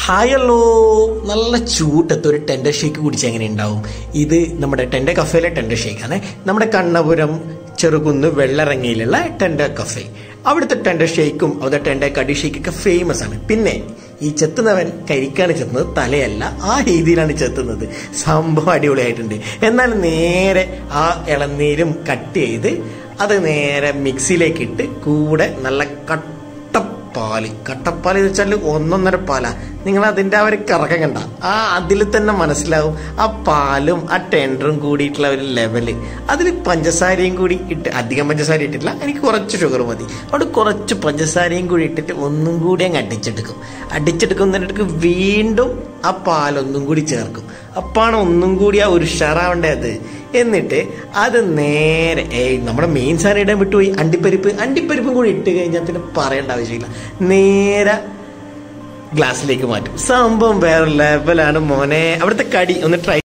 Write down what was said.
hi hello നല്ല ചൂട്ടത്ത് ഒരു tender shake കുടിച്ച് എങ്ങനെ ഉണ്ടാവും ഇത് നമ്മുടെ ടെൻഡർ കഫേയിലെ ടെൻഡർ ഷേക്ക് ആണ് നമ്മുടെ കണ്ണപുരം ചെറുകുന്ന് വെള്ളറങ്ങയിലുള്ള ടെൻഡർ കഫേ അവിടുത്തെ ടെൻഡർ ഷേക്കും അവിടുത്തെ ടെൻഡർ കടി ഷേക്കൊക്കെ ഫേമസ് ആണ് പിന്നെ ഈ ചെത്തുന്നവൻ കരിക്കാണ് ചെത്തുന്നത് തലയല്ല ആ രീതിയിലാണ് ചെത്തുന്നത് സംഭവം അടിപൊളിയായിട്ടുണ്ട് എന്നാൽ നേരെ ആ ഇളനീരും കട്ട് ചെയ്ത് അത് നേരെ മിക്സിയിലേക്ക് ഇട്ട് കൂടെ നല്ല കട്ട പാല് കട്ടപ്പാൽ എന്ന് വെച്ചാൽ ഒന്നൊന്നര പാലാ നിങ്ങൾ അതിന്റെ ആ ഒരു കറക്കം കണ്ട ആ അതിൽ തന്നെ മനസ്സിലാവും ആ പാലും ആ ടെൻഡറും കൂടിയിട്ടുള്ള ഒരു ലെവല് അതിൽ പഞ്ചസാരയും കൂടി ഇട്ട് അധികം പഞ്ചസാര ഇട്ടിട്ടില്ല എനിക്ക് കുറച്ച് ഷുഗർ മതി അവിടെ കുറച്ച് പഞ്ചസാരയും കൂടി ഇട്ടിട്ട് ഒന്നും കൂടി അങ്ങ് അടിച്ചെടുക്കും അടിച്ചെടുക്കുന്നതിനടുക്ക് വീണ്ടും ആ പാലൊന്നും കൂടി ചേർക്കും അപ്പാണ് ഒന്നും കൂടി ആ ഒരു ഉഷാറാവേണ്ടത് എന്നിട്ട് അത് നേരെ ഏയ് നമ്മുടെ മെയിൻ സാധനം ഇടാൻ വിട്ടുപോയി അണ്ടിപ്പരിപ്പ് അണ്ടിപ്പരിപ്പും കൂടി ഇട്ട് കഴിഞ്ഞാൽ പിന്നെ പറയേണ്ട ആവശ്യമില്ല നേരെ ഗ്ലാസ്സിലേക്ക് മാറ്റും സംഭവം വേറെ ലെവലാണ് മോനെ അവിടുത്തെ കടി ഒന്ന് ട്രൈ